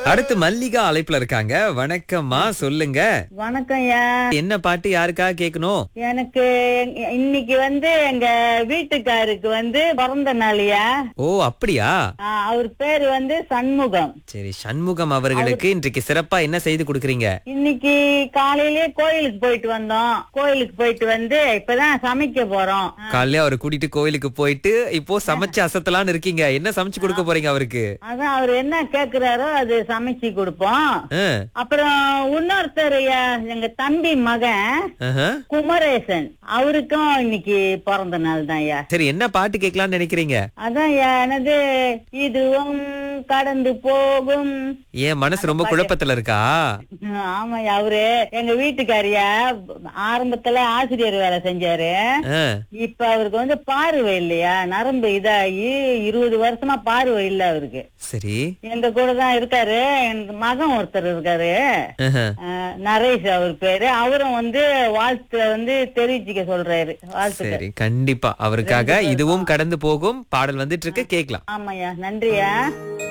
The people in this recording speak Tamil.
அடுத்து மல்லிகா அழைப்புல இருக்காங்க வணக்கம்மா சொல்லுங்க வணக்கம் ஐயா என்ன பாட்டு யாருக்காக கேட்கணும் எனக்கு எங்க- இன்னைக்கு வந்து எங்க வீட்டுக்காருக்கு வந்து பிறந்த நாளையா ஓ அப்படியா அவர் பேரு வந்து சண்முகம் சரி சண்முகம் அவர்களுக்கு இன்றைக்கு சிறப்பா என்ன செய்து கொடுக்கறீங்க இன்னைக்கு காலையிலே கோயிலுக்கு போயிட்டு வந்தோம் கோயிலுக்கு போயிட்டு வந்து இப்பதான் சமைக்க போறோம் காலையில அவரை கூட்டிட்டு கோயிலுக்கு போயிட்டு இப்போ சமைச்சு அசத்தலான்னு இருக்கீங்க என்ன சமைச்சு கொடுக்க போறீங்க அவருக்கு அதான் அவர் என்ன கேக்குறாரோ அது சமைச்சு கொடுப்போம் ஆ, அப்புறம் இன்னொருத்தர் ஐயா, எங்க தம்பி மகன் ஆஹா. குமரேசன் அவருக்கும் இன்னைக்கு பிறந்த நாள் தான் ஐயா சரி என்ன பாட்டு கேட்கலாம்னு நினைக்கிறீங்க அதான் ஐயா, எனது இதுவும் கடந்து போகும் என் மனசு ரொம்ப குழப்பத்துல இருக்கா ஆமாய்யா அவரு எங்க வீட்டுக்காரியா ஆரம்பத்துல ஆசிரியர் வேலை செஞ்சாரு ஆ, இப்ப அவருக்கு வந்து பார்வை இல்லையா நரம்பு இதாகி இருபது வருஷமா பார்வை இல்ல அவருக்கு சரி எங்க கூட தான் இருக்காரு எனக்கு மகன் ஒருத்தர் இருக்காரு ஆஹா. அஹ், நரேஷ் அவர் பேரு அவரும் வந்து வாழ்த்து வந்து தெரிவிச்சுக்க சொல்றாரு வாழ்த்துக்கள் சரி கண்டிப்பா அவருக்காக இதுவும் கடந்து போகும் பாடல் வந்துட்டு இருக்கு கேட்கலாம் ஆமாய்யா நன்றியா